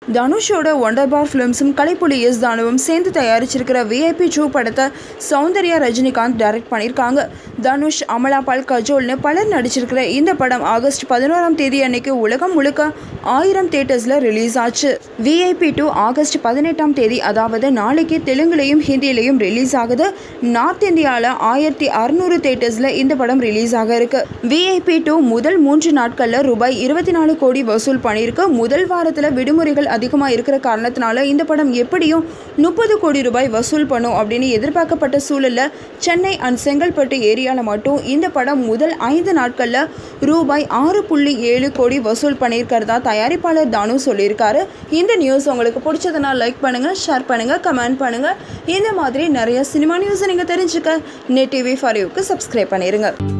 தனுஷோட wonder bar ஃபிலிம்ஸும் Kalaipuli S தானுவும் சேர்ந்து தயாரிச்சிருக்கிற விஐபி டூ படத்தை சௌந்தர்யா ரஜினிகாந்த் டைரக்ட் பண்ணியிருக்காங்க தனுஷ் அமலாபால் கஜோல்னு பலர் நடிச்சிருக்கிற இந்த படம் ஆகஸ்ட் பதினோராம் தேதி அன்னைக்கு உலகம் முழுக்க ஆயிரம் தேட்டர்ஸில் ரிலீஸ் ஆச்சு விஐபி டூ ஆகஸ்ட் பதினெட்டாம் தேதி அதாவது நாளைக்கு தெலுங்குலையும் ஹிந்திலையும் ரிலீஸ் ஆகுது நார்த் இந்தியாவில் ஆயிரத்தி அறுநூறு தேட்டர்ஸில் இந்த படம் ரிலீஸ் ஆக இருக்கு விஐபி டூ முதல் மூன்று நாட்களில் ரூபாய் இருபத்தி நாலு கோடி வசூல் பண்ணியிருக்கு முதல் வாரத்தில் விடுமுறைகள் அதிகமாக இருக்கிற காரணத்தினால இந்த படம் எப்படியும் முப்பது கோடி ரூபாய் வசூல் பண்ணும் அப்படின்னு எதிர்பார்க்கப்பட்ட சூழலில் சென்னை அண்ட் செங்கல்பட்டு ஏரியாவில் மட்டும் இந்த படம் முதல் ஐந்து நாட்களில் ரூபாய் ஆறு புள்ளி ஏழு கோடி வசூல் பண்ணியிருக்கிறதா தயாரிப்பாளர் தானு சொல்லியிருக்காரு இந்த நியூஸ் உங்களுக்கு பிடிச்சதுன்னா லைக் பண்ணுங்கள் ஷேர் பண்ணுங்கள் கமெண்ட் பண்ணுங்கள் இந்த மாதிரி நிறைய சினிமா நியூஸை நீங்கள் தெரிஞ்சுக்க நெட் டிவி ஃபார் யூக்கு சப்ஸ்கிரைப் பண்ணிடுங்க